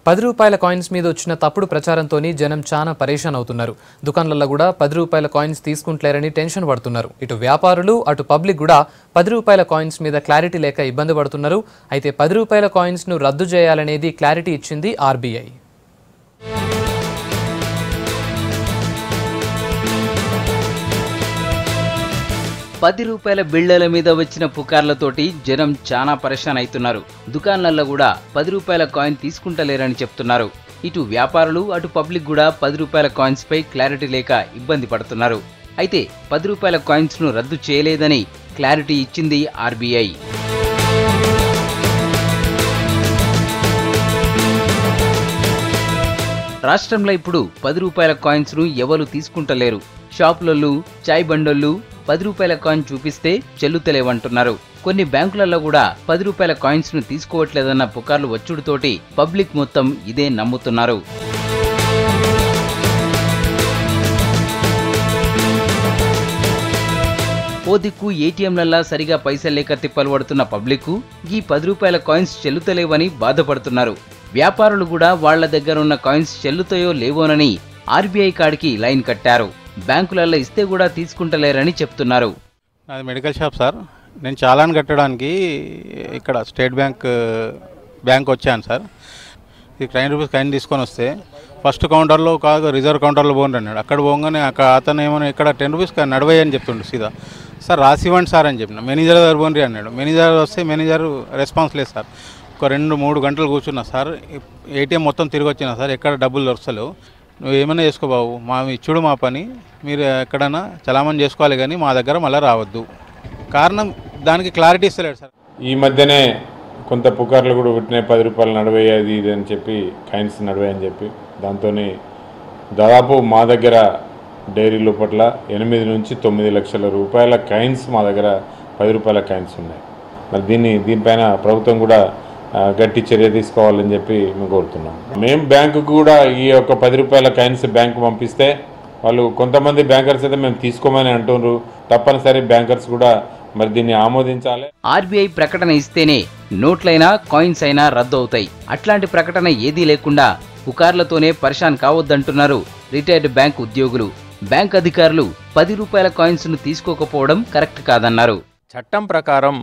పది రూపాయల కాయిన్స్ మీద వచ్చిన తప్పుడు ప్రచారంతోని జనం చాలా పరేషాన్ అవుతున్నారు దుకాణాలలో కూడా పది రూపాయల కాయిన్స్ తీసుకుంటలేరని టెన్షన్ పడుతున్నారు ఇటు వ్యాపారులు అటు పబ్లిక్ కూడా పది రూపాయల కాయిన్స్ మీద క్లారిటీ లేక ఇబ్బంది పడుతున్నారు అయితే పది రూపాయల కాయిన్స్ను రద్దు చేయాలనేది క్లారిటీ ఇచ్చింది ఆర్బీఐ పది రూపాయల బిళ్ళల మీద వచ్చిన పుకార్లతోటి జనం చాలా పరేషాన్ అవుతున్నారు దుకాణాల్లో కూడా పది రూపాయల కాయిన్ తీసుకుంటలేరని చెప్తున్నారు ఇటు వ్యాపారులు అటు పబ్లిక్ కూడా పది రూపాయల కాయిన్స్ పై క్లారిటీ లేక ఇబ్బంది పడుతున్నారు అయితే పది రూపాయల కాయిన్స్ ను రద్దు చేయలేదని క్లారిటీ ఇచ్చింది ఆర్బీఐ రాష్ట్రంలో ఇప్పుడు పది రూపాయల కాయిన్స్ ను ఎవరు తీసుకుంటలేరు షాపులలో చాయ్ బండోళ్ళు పది రూపాయల కాయిన్ చూపిస్తే చెల్లుతలేవంటున్నారు కొన్ని బ్యాంకులలో కూడా పది రూపాయల కాయిన్స్ ను తీసుకోవట్లేదన్న పుకార్లు వచ్చుడుతోటి పబ్లిక్ మొత్తం ఇదే నమ్ముతున్నారు ఓ దిక్కు ఏటీఎంలల్లా సరిగా పైసలు లేక తిప్పలు పడుతున్న పబ్లిక్ ఈ పది రూపాయల కాయిన్స్ చెల్లుతలేవని బాధపడుతున్నారు వ్యాపారులు కూడా వాళ్ళ దగ్గర ఉన్న కాయిన్స్ చెల్లుతాయో లేవోనని ఆర్బీఐ కాడికి లైన్ కట్టారు బ్యాంకులలో ఇస్తే కూడా తీసుకుంటలేరని చెప్తున్నారు నాది మెడికల్ షాప్ సార్ నేను చాలాన్ కట్టడానికి ఇక్కడ స్టేట్ బ్యాంక్ బ్యాంక్ వచ్చాను సార్ ఇది నైన్ రూపీస్ కైన్ తీసుకొని వస్తే ఫస్ట్ కౌంటర్లో కాదు రిజర్వ్ కౌంటర్లో పోండి అన్నాడు అక్కడ పోగానే అక్కడ అతను ఏమన్నా ఇక్కడ టెన్ రూపీస్ నడవై అని చెప్తుండు సీదా సార్ రాసి ఇవ్వండి సార్ అని చెప్పిన మేనేజర్ దగ్గర పోండి అన్నాడు మేనేజర్ వస్తే మేనేజర్ రెస్పాన్స్ లేదు సార్ ఒక రెండు మూడు గంటలు కూర్చున్నా సార్ ఏటీఎం మొత్తం తిరిగి వచ్చినా సార్ ఎక్కడ డబ్బులు దొరకలేవు నువ్వు ఏమైనా చేసుకో బాబు మా ఇచ్చుడు మా పని మీరు ఎక్కడైనా చలామణి చేసుకోవాలి కానీ మా దగ్గర మళ్ళీ రావద్దు కారణం దానికి క్లారిటీ ఇస్తలేడు సార్ ఈ మధ్యనే కొంత పుకార్లు కూడా పుట్టినాయి పది రూపాయలు నడవై అది ఇది అని చెప్పి కాయిన్స్ నడవై అని చెప్పి దాంతో దాదాపు మా దగ్గర డైరీ లోపట్ల ఎనిమిది నుంచి తొమ్మిది లక్షల రూపాయల కాయిన్స్ మా దగ్గర పది రూపాయల కాయిన్స్ ఉన్నాయి మరి దీన్ని దీనిపైన ప్రభుత్వం కూడా ఆ, గట్టి చర్య తీసుకోవాలని చెప్పి మేము కోరుతున్నాం మేము బ్యాంకుకు కూడా ఈ యొక్క పది రూపాయల కాయిన్స్ బ్యాంకు పంపిస్తే వాళ్ళు కొంతమంది బ్యాంకర్స్ అయితే మేము తీసుకోమని అంటున్నారు తప్పనిసరి బ్యాంకర్స్ కూడా మరి దీన్ని ఆమోదించాలి ఆర్బీఐ ప్రకటన ఇస్తేనే నోట్లైనా కాయిన్స్ అయినా రద్దు అవుతాయి అట్లాంటి ప్రకటన ఏదీ లేకుండా పుకార్లతోనే పరిశాన్ కావద్దంటున్నారు రిటైర్డ్ బ్యాంక్ ఉద్యోగులు బ్యాంక్ అధికారులు పది రూపాయల కాయిన్స్ ను తీసుకోకపోవడం కరెక్ట్ కాదన్నారు చట్టం ప్రకారం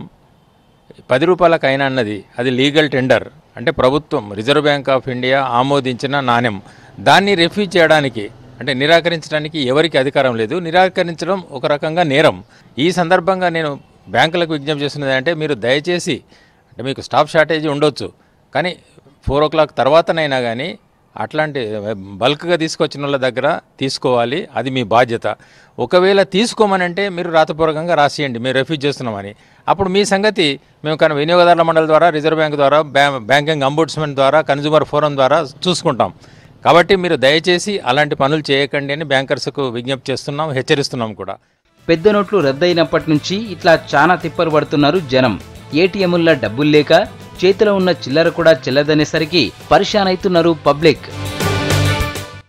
పది రూపాయలకైనా అన్నది అది లీగల్ టెండర్ అంటే ప్రభుత్వం రిజర్వ్ బ్యాంక్ ఆఫ్ ఇండియా ఆమోదించిన నాణ్యం దాన్ని రిఫ్యూజ్ చేయడానికి అంటే నిరాకరించడానికి ఎవరికి అధికారం లేదు నిరాకరించడం ఒక రకంగా నేరం ఈ సందర్భంగా నేను బ్యాంకులకు విజ్ఞప్తి చేస్తున్నది అంటే మీరు దయచేసి అంటే మీకు స్టాఫ్ షార్టేజీ ఉండొచ్చు కానీ ఫోర్ ఓ క్లాక్ తర్వాతనైనా కానీ అట్లాంటి బల్క్గా తీసుకొచ్చిన వాళ్ళ దగ్గర తీసుకోవాలి అది మీ బాధ్యత ఒకవేళ తీసుకోమనంటే మీరు రాతపూర్వకంగా రాసియండి మేము రెఫ్యూజ్ చేస్తున్నామని అప్పుడు మీ సంగతి మేము కానీ వినియోగదారుల మండలి ద్వారా రిజర్వ్ బ్యాంక్ ద్వారా బ్యా బ్యాంకింగ్ అంబుడ్స్మెన్ ద్వారా కన్జ్యూమర్ ఫోరం ద్వారా చూసుకుంటాం కాబట్టి మీరు దయచేసి అలాంటి పనులు చేయకండి అని బ్యాంకర్స్కు విజ్ఞప్తి చేస్తున్నాం హెచ్చరిస్తున్నాం కూడా పెద్ద నోట్లు రద్దయినప్పటి నుంచి ఇట్లా చాలా తిప్పలు పడుతున్నారు జనం ఏటీఎంల డబ్బులు లేక చేతిలో ఉన్న చిల్లర కూడా చెల్లదనేసరికి పరిశాన్ అవుతున్నారు పబ్లిక్